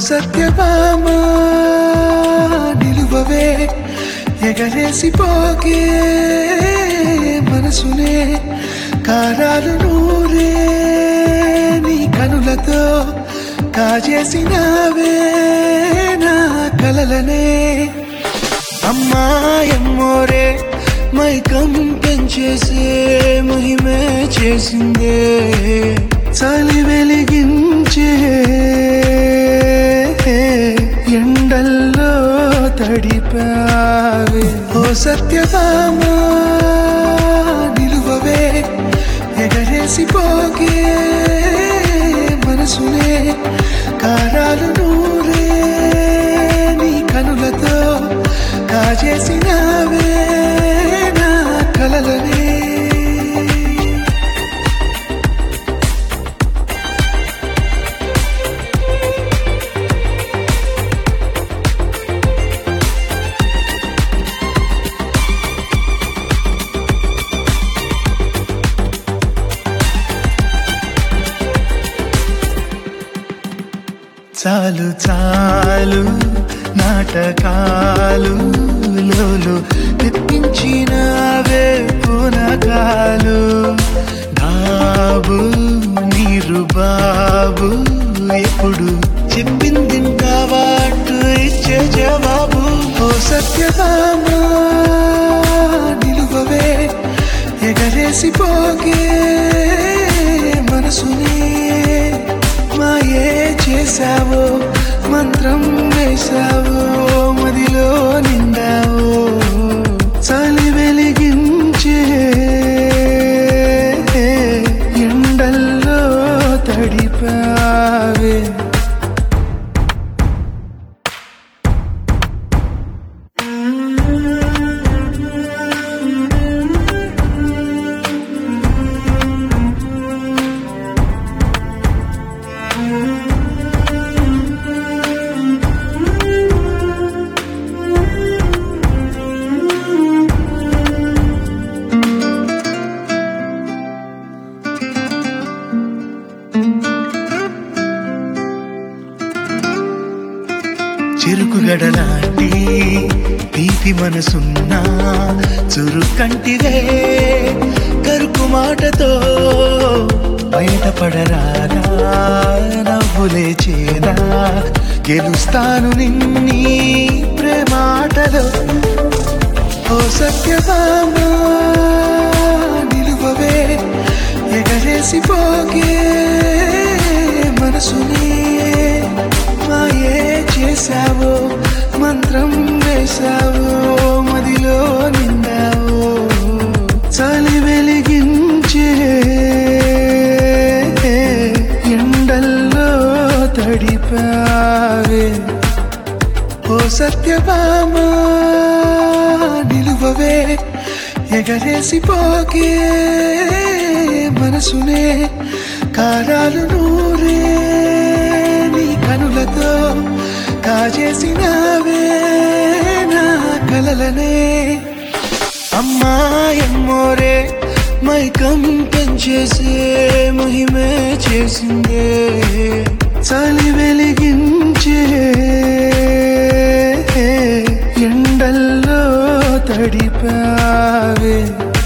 సత్యభామా నిలువవే ఎగరేసి పోకే మనసునే కారాలు నూరే నీ కనులతో కాజేసినావే నా కలలనే అమ్మాయమ్మోరే మైకం పెంచేసే మహిమే చేసిందే చలి వెలిగించే ఎండల్లో తడిపావే ఓ సత్యభామా నిలువవే ఎగరేసి పోగే మనసునే కారాలు నూరే నీ కనులతో కాజేసినావే నా కలలనే చాలు చాలు నాటకాలు లోలు తెప్పించినవే పునకాలు బాబు నీరు బాబు ఎప్పుడు చెప్పింది వాటు ఇచ్చే జవాబు ఓ సత్యభామా నిలువవే ఎగరేసి పోగే మనసునే మాయే చేసావో మంత్రం వేసావో మదిలో నిండావో చలి వెలిగించే ఎండల్లో తడిపావే చెరుకు గడలాంటి తీపి మనసున్నా చురుకంటిదే కరుకు మాటతో బయటపడరాదా నవ్వులే చేదా గెలుస్తాను నిన్నీ ప్రేమాటలో ఓ సత్యభామా నిలువవే ఎగరేసి పోగే మనసునే మాయే చేసావో మంత్రం వేసావో మదిలో నిండావో చలి వెలిగించే ఎండల్లో తడిపావే ఓ సత్యభామా నిలువవే ఎగరేసి పోగే మనసునే కారాలు నూరే నీ కనులతో కాజేసినావే నా కలలనే అమ్మాయమ్మోరే మైకం పెంచేసే మహిమే చేసిందే చలి వెలిగించే ఎండల్లో తడిపావే